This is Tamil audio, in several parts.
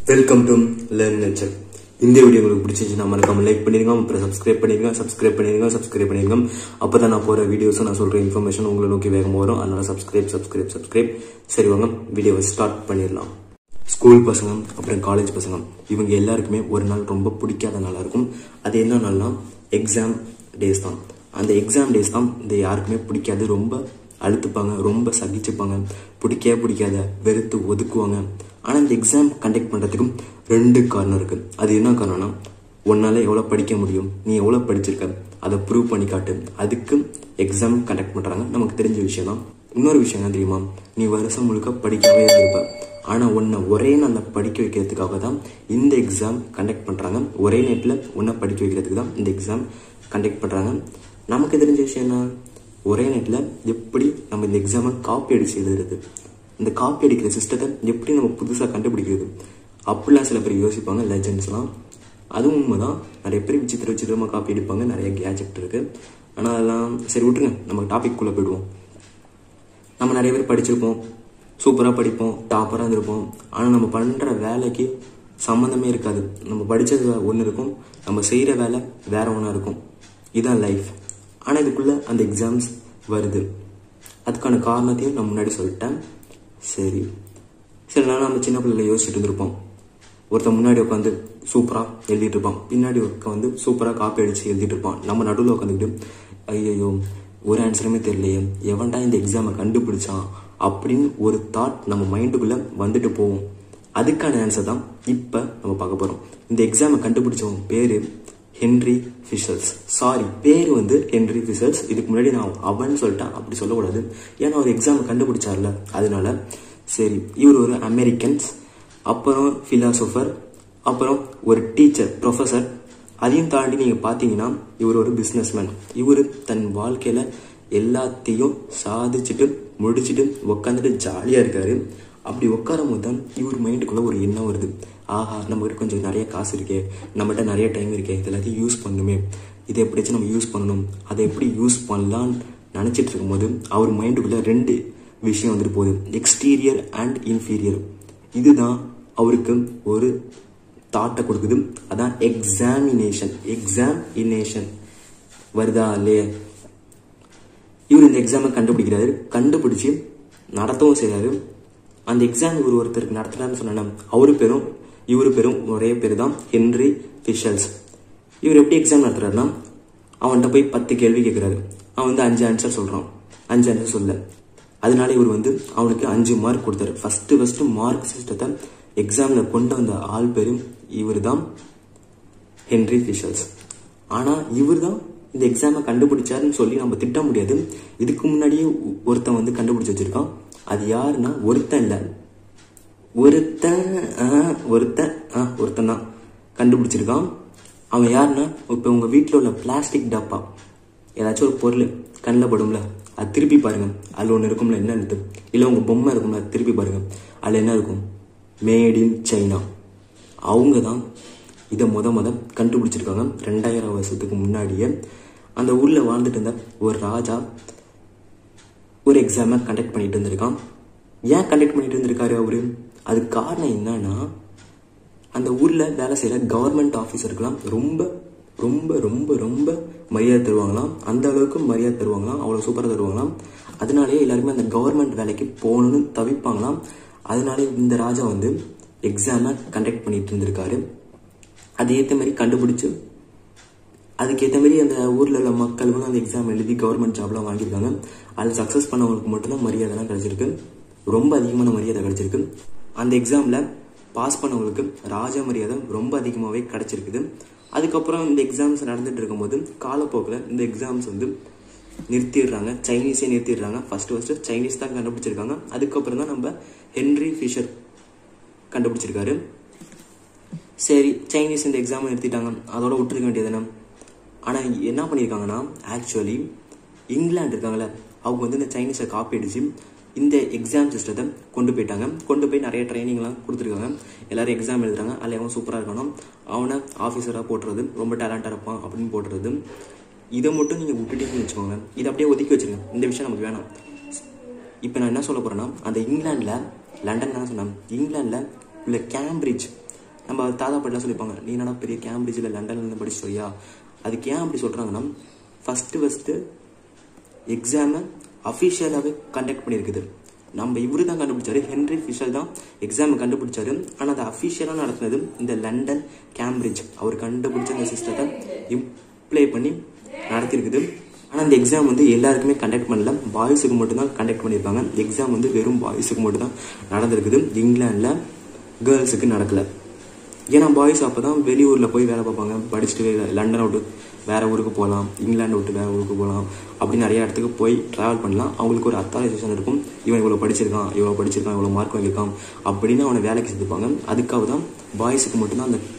வெல்கம் டு லேர்ன் நேச்சர் இந்த வீடியோ உங்களுக்கு பிடிச்சிருந்துச்சுன்னா மறக்காம லைக் பண்ணிருங்க அப்புறம் சப்ஸ்கிரைப் பண்ணிருங்க சப்ஸ்கிரைப் பண்ணிருங்க சப்ஸ்கிரைப் பண்ணிருங்க அப்பதான் நான் போற வீடியோஸ் நான் சொல்ற இன்ஃபர்மேஷன் உங்களை நோக்கி வேகமாக வரும் அதனால சப்ஸ்கிரைப் சப்ஸ்கிரைப் சப்ஸ்கிரைப் சரி வாங்க வீடியோவை ஸ்டார்ட் பண்ணிடலாம் ஸ்கூல் பசங்க அப்புறம் காலேஜ் பசங்க இவங்க எல்லாருக்குமே ஒரு நாள் ரொம்ப பிடிக்காத நாளாக இருக்கும் அது என்ன நாள்னா எக்ஸாம் டேஸ் தான் அந்த எக்ஸாம் டேஸ் தான் இந்த யாருக்குமே பிடிக்காது ரொம்ப அழுத்துப்பாங்க ரொம்ப சகிச்சுப்பாங்க பிடிக்கவே பிடிக்காத வெறுத்து ஒதுக்குவாங்க ஆனால் இந்த எக்ஸாம் கண்டக்ட் பண்ணுறதுக்கும் ரெண்டு காரணம் இருக்குது அது என்ன காரணம்னா உன்னால் எவ்வளோ படிக்க முடியும் நீ எவ்வளோ படிச்சிருக்க அதை ப்ரூவ் பண்ணி காட்டு அதுக்கு எக்ஸாம் கண்டக்ட் பண்ணுறாங்க நமக்கு தெரிஞ்ச விஷயம் தான் இன்னொரு விஷயம் என்ன தெரியுமா நீ வருஷம் முழுக்க படிக்கவே இருப்ப ஆனால் உன்னை ஒரே நாளில் படிக்க வைக்கிறதுக்காக தான் இந்த எக்ஸாம் கண்டக்ட் பண்ணுறாங்க ஒரே நேரத்தில் உன்னை படிக்க வைக்கிறதுக்கு தான் இந்த எக்ஸாம் கண்டக்ட் பண்ணுறாங்க நமக்கு தெரிஞ்ச விஷயம் என்ன ஒரே நேரத்தில் எப்படி நம்ம இந்த எக்ஸாமை காப்பி அடிச்சு எழுதுறது இந்த காப்பி அடிக்கிற சிஸ்டத்தை எப்படி நம்ம புதுசாக கண்டுபிடிக்கிறது அப்படிலாம் சில பேர் யோசிப்பாங்க லெஜண்ட்ஸ்லாம் அதுவும் உண்மைதான் நிறைய பேர் விசித்திர விசித்திரமாக காப்பி அடிப்பாங்க நிறைய கேஜெக்ட் இருக்குது ஆனால் அதெல்லாம் சரி விட்டுருங்க நம்ம டாபிக் போயிடுவோம் நம்ம நிறைய பேர் படிச்சிருப்போம் சூப்பராக படிப்போம் டாப்பராக இருந்திருப்போம் ஆனால் நம்ம பண்ணுற வேலைக்கு சம்மந்தமே இருக்காது நம்ம படித்தது ஒன்று இருக்கும் நம்ம செய்கிற வேலை வேற ஒன்றா இருக்கும் இதுதான் லைஃப் ஆனால் இதுக்குள்ளே அந்த எக்ஸாம்ஸ் வருது அதுக்கான காரணத்தையும் நான் முன்னாடி சொல்லிட்டேன் சரி சில நாள் நம்ம சின்ன பிள்ளைல யோசிச்சுட்டு இருந்திருப்போம் ஒருத்தன் முன்னாடி உட்காந்து சூப்பராக எழுதிட்டு இருப்பான் பின்னாடி உட்காந்து சூப்பராக காப்பி அடித்து எழுதிட்டு இருப்பான் நம்ம நடுவில் உட்காந்துக்கிட்டு ஐயோ ஒரு ஆன்சருமே தெரியலையே எவன்டா இந்த எக்ஸாமை கண்டுபிடிச்சான் அப்படின்னு ஒரு தாட் நம்ம மைண்டுக்குள்ளே வந்துட்டு போவோம் அதுக்கான ஆன்சர் தான் இப்போ நம்ம பார்க்க போகிறோம் இந்த எக்ஸாமை கண்டுபிடிச்சவங்க பேர் ஹென்ரி ஃபிஷல்ஸ் சாரி பேர் வந்து ஹென்ரி ஃபிஷல்ஸ் இதுக்கு முன்னாடி நான் அவன் சொல்லிட்டேன் அப்படி சொல்லக்கூடாது ஏன்னா அவர் எக்ஸாமை கண்டுபிடிச்சார்ல அதனால சரி இவர் ஒரு அமெரிக்கன்ஸ் அப்புறம் ஃபிலாசபர் அப்புறம் ஒரு டீச்சர் ப்ரொஃபஸர் அதையும் தாண்டி நீங்கள் பார்த்தீங்கன்னா இவர் ஒரு பிஸ்னஸ்மேன் இவர் தன் வாழ்க்கையில் எல்லாத்தையும் சாதிச்சுட்டு முடிச்சுட்டு உட்காந்துட்டு ஜாலியாக இருக்காரு அப்படி உட்காரும் போது தான் இவர் மைண்டுக்குள்ளே ஒரு எண்ணம் வருது ஆஹா நம்மகிட்ட கொஞ்சம் நிறைய காசு இருக்கே நம்மகிட்ட நிறைய டைம் இருக்கே இது எல்லாத்தையும் யூஸ் பண்ணுமே இதை எப்படியாச்சும் நம்ம யூஸ் பண்ணணும் அதை எப்படி யூஸ் பண்ணலான்னு நினச்சிட்டு இருக்கும்போது அவர் மைண்டுக்குள்ளே ரெண்டு விஷயம் வந்துட்டு போகுது எக்ஸ்டீரியர் அண்ட் இன்ஃபீரியர் இதுதான் அவருக்கு ஒரு தாட்டை கொடுக்குது அதான் எக்ஸாமினேஷன் எக்ஸாமினேஷன் வருதா இல்லையே இவர் இந்த எக்ஸாமை கண்டுபிடிக்கிறாரு கண்டுபிடிச்சு நடத்தவும் செய்கிறாரு அந்த எக்ஸாம் இவர் ஒருத்தருக்கு நடத்துறாருன்னு சொன்னா அவரு பேரும் இவரு பேரும் ஒரே பேர் தான் ஹென்ரி ஃபிஷல்ஸ் இவர் எப்படி எக்ஸாம் நடத்துறாருன்னா அவன்கிட்ட போய் பத்து கேள்வி கேட்குறாரு அவன் வந்து அஞ்சு ஆன்சர் சொல்கிறான் அஞ்சு ஆன்சர் சொல்ல அதனால இவர் வந்து அவனுக்கு அஞ்சு மார்க் கொடுத்தாரு ஃபர்ஸ்ட் ஃபர்ஸ்ட் மார்க் சிஸ்டத்தை எக்ஸாமில் கொண்டு வந்த ஆள் பேரும் இவர் தான் ஹென்ரி ஃபிஷல்ஸ் ஆனால் இவர் தான் இந்த எக்ஸாமை கண்டுபிடிச்சாருன்னு சொல்லி நம்ம திட்ட முடியாது இதுக்கு முன்னாடியே ஒருத்தன் வந்து கண்டுபிடிச்சு வச்சிருக்கான் அது யாருன்னா ஒருத்தன் இல்லை ஒருத்தன் ஒருத்தன் ஆ ஒருத்தன் தான் கண்டுபிடிச்சிருக்கான் அவன் யாருன்னா இப்போ உங்கள் வீட்டில் உள்ள பிளாஸ்டிக் டப்பா ஏதாச்சும் ஒரு பொருள் கண்ணில் படும்ல அது திருப்பி பாருங்க அதில் ஒன்று இருக்கும்ல என்ன எழுத்து இல்லை உங்கள் பொம்மை இருக்கும்ல அது திருப்பி பாருங்க அதில் என்ன இருக்கும் மேட் இன் சைனா அவங்க தான் இதை முத முத கண்டுபிடிச்சிருக்காங்க ரெண்டாயிரம் வருஷத்துக்கு முன்னாடியே அந்த ஊரில் வாழ்ந்துட்டு இருந்த ஒரு ராஜா ஒரு எக்ஸாமை கண்டக்ட் பண்ணிட்டு இருந்திருக்கான் ஏன் கண்டக்ட் பண்ணிட்டு இருந்திருக்காரு அவரு அதுக்கு காரணம் என்னன்னா அந்த ஊரில் வேலை செய்கிற கவர்மெண்ட் ஆஃபீஸருக்கெல்லாம் ரொம்ப ரொம்ப ரொம்ப ரொம்ப மரியாதை தருவாங்களாம் அந்த அளவுக்கு மரியாதை தருவாங்களாம் அவ்வளோ சூப்பராக தருவாங்களாம் அதனாலேயே எல்லாருமே அந்த கவர்மெண்ட் வேலைக்கு போகணும்னு தவிப்பாங்களாம் அதனாலே இந்த ராஜா வந்து எக்ஸாமை கண்டக்ட் பண்ணிட்டு இருந்திருக்காரு அது ஏற்ற மாதிரி கண்டுபிடிச்சு அதுக்கேற்ற மாதிரி அந்த ஊரில் உள்ள மக்களும் அந்த எக்ஸாம் எழுதி கவர்மெண்ட் ஜாப்லாம் வாங்கியிருக்காங்க அதில் சக்ஸஸ் பண்ணவங்களுக்கு மட்டும்தான் மரியாதைலாம் கிடைச்சிருக்கு ரொம்ப அதிகமான மரியாதை கிடைச்சிருக்கு அந்த எக்ஸாமில் பாஸ் பண்ணவங்களுக்கு ராஜ மரியாதை ரொம்ப அதிகமாகவே கிடைச்சிருக்குது அதுக்கப்புறம் இந்த எக்ஸாம்ஸ் நடந்துட்டு இருக்கும்போது காலப்போக்கில் இந்த எக்ஸாம்ஸ் வந்து நிறுத்திடுறாங்க சைனீஸே நிறுத்திடுறாங்க ஃபர்ஸ்ட் ஃபர்ஸ்ட் சைனீஸ் தான் கண்டுபிடிச்சிருக்காங்க அதுக்கப்புறம் தான் நம்ம ஹென்ரி ஃபிஷர் கண்டுபிடிச்சிருக்காரு சரி சைனீஸ் இந்த எக்ஸாமை நிறுத்திட்டாங்க அதோட விட்டுருக்க வேண்டியது ஆனால் என்ன பண்ணியிருக்காங்கன்னா ஆக்சுவலி இங்கிலாந்து இருக்காங்களே அவங்க வந்து இந்த சைனீஸை காப்பி அடிச்சு இந்த எக்ஸாம் சிஸ்டத்தை கொண்டு போயிட்டாங்க கொண்டு போய் நிறைய ட்ரைனிங்லாம் கொடுத்துருக்காங்க எல்லாரும் எக்ஸாம் எழுதுறாங்க அதில் அவன் சூப்பராக இருக்கணும் அவனை ஆஃபீஸராக போட்டுறது ரொம்ப டேலண்டாக இருப்பான் அப்படின்னு போட்டுறது இதை மட்டும் நீங்கள் விட்டுட்டீங்கன்னு வச்சுக்கோங்க இதை அப்படியே ஒதுக்கி வச்சுருங்க இந்த விஷயம் நமக்கு வேணாம் இப்போ நான் என்ன சொல்ல போகிறேன்னா அந்த இங்கிலாண்டில் லண்டன் தான் சொன்னேன் இங்கிலாண்டில் உள்ள கேம்பிரிட்ஜ் நம்ம தாத்தா பாட்டிலாம் சொல்லிப்பாங்க நீ என்னடா பெரிய கேம்பிரிட்ஜில் லண்டன்ல இருந்து படிச்சு வரியா அதுக்கு ஏன் அப்படி சொல்கிறாங்கன்னா ஃபஸ்ட்டு ஃபஸ்ட்டு எக்ஸாமை அஃபிஷியலாகவே கண்டக்ட் பண்ணியிருக்குது நம்ம இவரு தான் கண்டுபிடிச்சாரு ஹென்ரி ஃபிஷர் தான் எக்ஸாமை கண்டுபிடிச்சாரு ஆனால் அதை அஃபிஷியலாக நடத்தினது இந்த லண்டன் கேம்பிரிட்ஜ் அவர் கண்டுபிடிச்ச இந்த சிஸ்டத்தை இம்ப்ளை பண்ணி நடத்தியிருக்குது ஆனால் அந்த எக்ஸாம் வந்து எல்லாருக்குமே கண்டக்ட் பண்ணல பாய்ஸுக்கு மட்டும்தான் கண்டக்ட் பண்ணியிருப்பாங்க எக்ஸாம் வந்து வெறும் பாய்ஸுக்கு மட்டும்தான் நடந்திருக்குது இங்கிலாண்டில் கேர்ள்ஸுக்கு நடக்கல ஏன்னா பாய்ஸ் அப்போ தான் வெளியூரில் போய் வேலை பார்ப்பாங்க படிச்சுட்டு லண்டன் விட்டு வேற ஊருக்கு போகலாம் இங்கிலாந்து விட்டு வேற ஊருக்கு போகலாம் அப்படி நிறைய இடத்துக்கு போய் ட்ராவல் பண்ணலாம் அவங்களுக்கு ஒரு அத்தாரைசேஷன் இருக்கும் இவன் இவ்வளோ படிச்சிருக்கான் இவ்வளோ படிச்சிருக்கான் இவ்வளோ மார்க் வாங்கியிருக்கான் அப்படின்னு அவனை வேலைக்கு சேர்த்துப்பாங்க அதுக்காக தான் பாய்ஸுக்கு மட்டும்தான் அந்த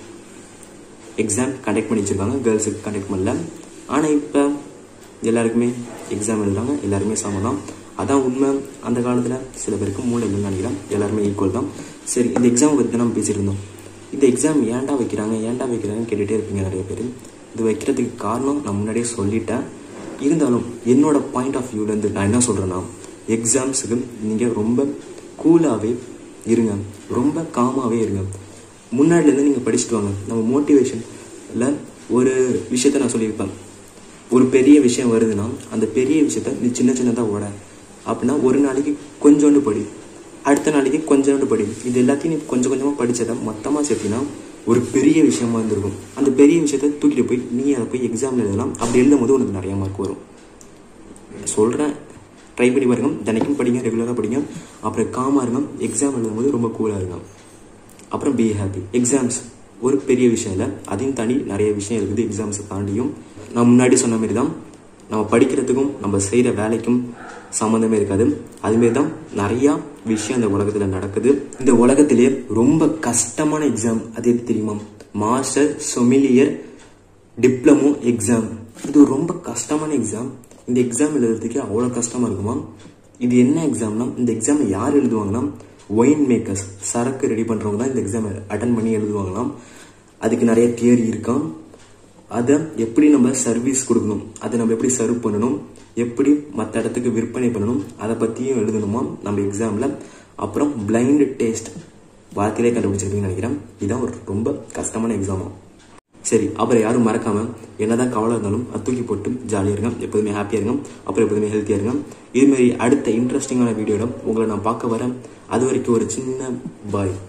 எக்ஸாம் கண்டக்ட் பண்ணி வச்சிருக்காங்க கேர்ள்ஸுக்கு கண்டக்ட் பண்ணல ஆனால் இப்போ எல்லாருக்குமே எக்ஸாம் எழுதுறாங்க எல்லாருமே சமம் தான் அதான் உண்மை அந்த காலத்தில் சில பேருக்கு மூளை இல்லைன்னு நினைக்கிறேன் எல்லாருமே ஈக்குவல் தான் சரி இந்த எக்ஸாம் பற்றி தான் நம்ம பேசிட்டு இருந்தோம் இந்த எக்ஸாம் ஏன்டா வைக்கிறாங்க ஏன்டா வைக்கிறாங்கன்னு கேட்டுகிட்டே இருப்பீங்க நிறைய பேர் இது வைக்கிறதுக்கு காரணம் நான் முன்னாடியே சொல்லிட்டேன் இருந்தாலும் என்னோட பாயிண்ட் ஆஃப் வியூலேருந்து நான் என்ன சொல்கிறேன்னா எக்ஸாம்ஸுக்கு நீங்கள் ரொம்ப கூலாகவே இருங்க ரொம்ப காமாகவே இருங்க முன்னாடிலேருந்து நீங்கள் படிச்சுட்டு வாங்க நம்ம மோட்டிவேஷனில் ஒரு விஷயத்த நான் சொல்லியிருப்பேன் ஒரு பெரிய விஷயம் வருதுன்னா அந்த பெரிய விஷயத்த நீ சின்ன சின்னதாக ஓட அப்படின்னா ஒரு நாளைக்கு கொஞ்சோண்டு படி அடுத்த நாளைக்கு கொஞ்சோண்டு படி இது எல்லாத்தையும் நீ கொஞ்சம் கொஞ்சமாக படித்ததை மொத்தமாக சேர்த்தினா ஒரு பெரிய விஷயமா இருந்திருக்கும் அந்த பெரிய விஷயத்த தூக்கிட்டு போய் நீ அதை போய் எக்ஸாமில் எழுதலாம் அப்படி எழுதும் போது உனக்கு நிறைய மார்க் வரும் சொல்கிறேன் ட்ரை பண்ணி பாருங்க தினைக்கும் படிங்க ரெகுலராக படிங்க அப்புறம் காமாக இருங்க எக்ஸாம் எழுதும்போது ரொம்ப கூலாக இருங்க அப்புறம் பி ஹாப்பி எக்ஸாம்ஸ் ஒரு பெரிய விஷயம் இல்லை அதையும் தாண்டி நிறைய விஷயம் இருக்குது எக்ஸாம்ஸை தாண்டியும் நான் முன்னாடி சொன்ன மாதிரி தான் நம்ம படிக்கிறதுக்கும் நம்ம செய்கிற வேலைக்கும் சம்மந்தமே இருக்காது அதுமாரி தான் நிறையா விஷயம் இந்த உலகத்தில் நடக்குது இந்த உலகத்திலேயே ரொம்ப கஷ்டமான எக்ஸாம் அது எது தெரியுமா மாஸ்டர் சொமிலியர் டிப்ளமோ எக்ஸாம் இது ரொம்ப கஷ்டமான எக்ஸாம் இந்த எக்ஸாம் எழுதுறதுக்கே அவ்வளோ கஷ்டமாக இருக்குமா இது என்ன எக்ஸாம்னா இந்த எக்ஸாம் யார் எழுதுவாங்கன்னா ஒயின் மேக்கர்ஸ் சரக்கு ரெடி பண்ணுறவங்க தான் இந்த எக்ஸாம் அட்டன் பண்ணி எழுதுவாங்களாம் அதுக்கு நிறைய தியரி இருக்காம் அதை எப்படி நம்ம சர்வீஸ் கொடுக்கணும் அதை நம்ம எப்படி சர்வ் பண்ணணும் எப்படி மற்ற இடத்துக்கு விற்பனை பண்ணணும் அதை பற்றியும் எழுதணுமா நம்ம எக்ஸாமில் அப்புறம் பிளைண்ட் டேஸ்ட் வாழ்க்கையிலே கண்டுபிடிச்சிருப்பீங்கன்னு நினைக்கிறேன் இதுதான் ஒரு ரொம்ப கஷ்டமான எக்ஸாமா சரி அப்புறம் யாரும் மறக்காம என்னதான் கவலை இருந்தாலும் அது தூக்கி போட்டு ஜாலியாக இருங்க எப்போதுமே ஹாப்பியாக இருங்க அப்புறம் எப்போதுமே ஹெல்த்தியாக இருங்க இதுமாரி அடுத்த இன்ட்ரெஸ்டிங்கான வீடியோட உங்களை நான் பார்க்க வரேன் அது வரைக்கும் ஒரு சின்ன பாய்